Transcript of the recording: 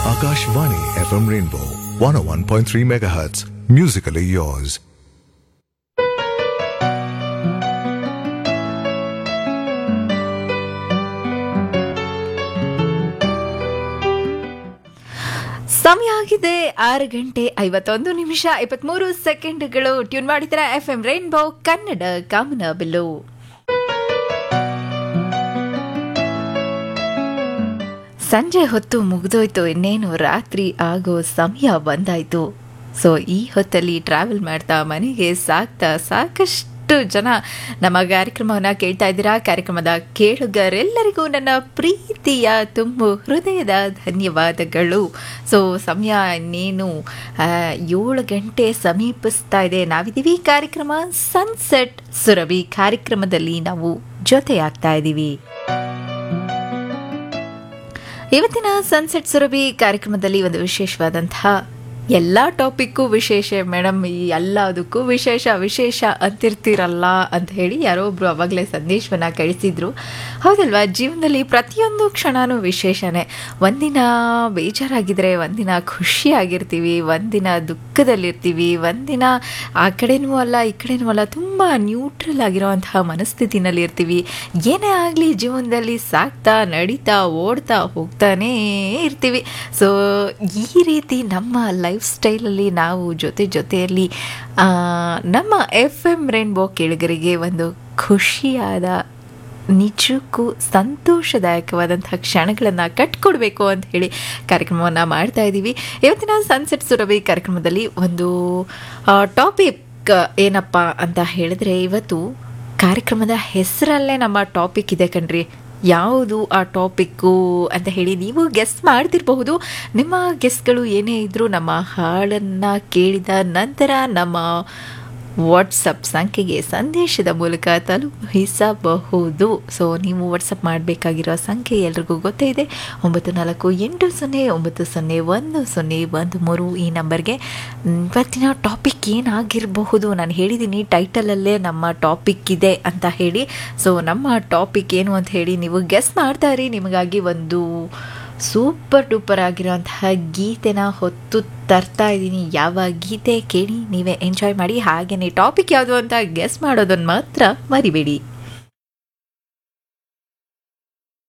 Akashvani FM Rainbow 101.3 MHz. Musically yours. ಸಮಯ ಆಗಿದೆ ಆರು ಗಂಟೆ ಐವತ್ತೊಂದು ನಿಮಿಷ ಇಪ್ಪತ್ಮೂರು ಸೆಕೆಂಡ್ಗಳು ಟ್ಯೂನ್ ಮಾಡಿದ್ರ ಎಫ್ ಎಂ ರೈನ್ಬೋ ಕನ್ನಡ ಕಾಮನ ಬಿಲ್ಲು ಸಂಜೆ ಹೊತ್ತು ಮುಗಿದೋಯ್ತು ಇನ್ನೇನು ರಾತ್ರಿ ಆಗೋ ಸಮಯ ಬಂದಾಯ್ತು ಸೊ ಈ ಹೊತ್ತಲ್ಲಿ ಟ್ರಾವೆಲ್ ಮಾಡ್ತಾ ಮನೆಗೆ ಸಾಕ್ತಾ ಸಾಕಷ್ಟು ಜನ ನಮ್ಮ ಕಾರ್ಯಕ್ರಮವನ್ನು ಕೇಳ್ತಾ ಇದ್ದೀರಾ ಕಾರ್ಯಕ್ರಮದ ಕೇಳುಗರೆಲ್ಲರಿಗೂ ನನ್ನ ಪ್ರೀತಿಯ ತುಂಬು ಹೃದಯದ ಧನ್ಯವಾದಗಳು ಸೊ ಸಮಯ ಇನ್ನೇನು ಆ, ಏಳು ಗಂಟೆ ಸಮೀಪಿಸ್ತಾ ಇದೆ ನಾವಿದ್ದೀವಿ ಕಾರ್ಯಕ್ರಮ ಸನ್ಸೆಟ್ ಸುರಭಿ ಕಾರ್ಯಕ್ರಮದಲ್ಲಿ ನಾವು ಜೊತೆಯಾಗ್ತಾ ಇದ್ದೀವಿ ಇವತ್ತಿನ ಸನ್ಸೆಟ್ ಸುರಭಿ ಕಾರ್ಯಕ್ರಮದಲ್ಲಿ ಒಂದು ವಿಶೇಷವಾದಂತಹ ಎಲ್ಲ ಟಾಪಿಕ್ಕು ವಿಶೇಷ ಮೇಡಮ್ ಈ ಎಲ್ಲದಕ್ಕೂ ವಿಶೇಷ ವಿಶೇಷ ಅಂತಿರ್ತೀರಲ್ಲ ಅಂತ ಹೇಳಿ ಯಾರೋ ಒಬ್ರು ಅವಾಗಲೇ ಸಂದೇಶವನ್ನು ಕಳಿಸಿದ್ರು ಹೌದಲ್ವಾ ಜೀವನದಲ್ಲಿ ಪ್ರತಿಯೊಂದು ಕ್ಷಣನೂ ವಿಶೇಷನೇ ಒಂದಿನ ಬೇಜಾರಾಗಿದ್ರೆ ಒಂದಿನ ಖುಷಿಯಾಗಿರ್ತೀವಿ ಒಂದಿನ ದುಃಖದಲ್ಲಿರ್ತೀವಿ ಒಂದಿನ ಆ ಕಡೆನೂ ಅಲ್ಲ ಈ ಕಡೆನೂ ಅಲ್ಲ ತುಂಬ ನ್ಯೂಟ್ರಲ್ ಆಗಿರೋವಂತಹ ಮನಸ್ಥಿತಿನಲ್ಲಿ ಇರ್ತೀವಿ ಏನೇ ಆಗಲಿ ಜೀವನದಲ್ಲಿ ಸಾಕ್ತಾ ನಡೀತಾ ಓಡ್ತಾ ಹೋಗ್ತಾನೇ ಇರ್ತೀವಿ ಸೊ ಈ ರೀತಿ ನಮ್ಮ ಲೈಫ್ ಸ್ಟೈಲಲ್ಲಿ ನಾವು ಜೊತೆ ಜೊತೆಯಲ್ಲಿ ಆ, ನಮ್ಮ ಎಫ್ ಎಮ್ ರೇನ್ಬೋ ಕೇಳುಗರಿಗೆ ಒಂದು ಖುಷಿಯಾದ ನಿಜಕ್ಕೂ ಸಂತೋಷದಾಯಕವಾದಂಥ ಕ್ಷಣಗಳನ್ನು ಕಟ್ಕೊಡ್ಬೇಕು ಅಂತ ಹೇಳಿ ಕಾರ್ಯಕ್ರಮವನ್ನು ಮಾಡ್ತಾ ಇದ್ದೀವಿ ಇವತ್ತಿನ ಸನ್ಸೆಟ್ ಸುರಭಿ ಕಾರ್ಯಕ್ರಮದಲ್ಲಿ ಒಂದು ಟಾಪಿಕ್ ಏನಪ್ಪ ಅಂತ ಹೇಳಿದ್ರೆ ಇವತ್ತು ಕಾರ್ಯಕ್ರಮದ ಹೆಸರಲ್ಲೇ ನಮ್ಮ ಟಾಪಿಕ್ ಇದೆ ಕಣ್ರಿ ಯಾವುದು ಆ ಟಾಪಿಕ್ಕು ಅಂತ ಹೇಳಿ ನೀವು ಗೆಸ್ ಮಾಡ್ತಿರಬಹುದು ನಿಮ್ಮ ಗೆಸ್ಗಳು ಏನೇ ಇದ್ದರೂ ನಮ್ಮ ಹಾಡನ್ನು ಕೇಳಿದ ನಂತರ ನಮ್ಮ ವಾಟ್ಸಪ್ ಸಂಖ್ಯೆಗೆ ಸಂದೇಶದ ಮೂಲಕ ತಲುಪಿಸಬಹುದು ಸೊ ನೀವು ವಾಟ್ಸಪ್ ಮಾಡಬೇಕಾಗಿರೋ ಸಂಖ್ಯೆ ಎಲ್ರಿಗೂ ಗೊತ್ತೇ ಇದೆ ಒಂಬತ್ತು ನಾಲ್ಕು ಎಂಟು ಸೊನ್ನೆ ಒಂಬತ್ತು ಸೊನ್ನೆ ಒಂದು ಸೊನ್ನೆ ಒಂದು ಮೂರು ಈ ನಂಬರ್ಗೆ ಮ್, ಇವತ್ತಿನ ಟಾಪಿಕ್ ಏನಾಗಿರಬಹುದು ನಾನು ಹೇಳಿದ್ದೀನಿ ಟೈಟಲಲ್ಲೇ ನಮ್ಮ ಟಾಪಿಕ್ ಇದೆ ಅಂತ ಹೇಳಿ ಸೊ ನಮ್ಮ ಟಾಪಿಕ್ ಏನು ಅಂತ ಹೇಳಿ ನೀವು ಗೆಸ್ ಮಾಡ್ತಾ ಇರಿ ನಿಮಗಾಗಿ ಒಂದು ಸೂಪರ್ ಡೂಪರ್ ಆಗಿರೋಂತಹ ಗೀತೆನ ಹೊತ್ತು ತರ್ತಾ ಇದ್ದೀನಿ ಯಾವ ಗೀತೆ ಕೇಳಿ ನೀವೇ ಎಂಜಾಯ್ ಮಾಡಿ ಹಾಗೆಯೇ ಟಾಪಿಕ್ ಯಾವುದು ಅಂತ ಗೆಸ್ ಮಾಡೋದನ್ನು ಮಾತ್ರ ಮರಿಬೇಡಿ